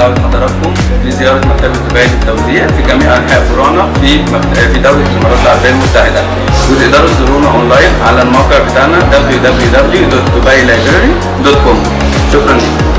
دعوه حضراتكم لزياره مكتبه دبي للتوزيع في جميع انحاء فروعنا في مكت- في دوله الامارات العربيه المتحده وتقدروا تزورونا اونلاين على الموقع بتاعنا www.dubailibrary.com شكرا لكم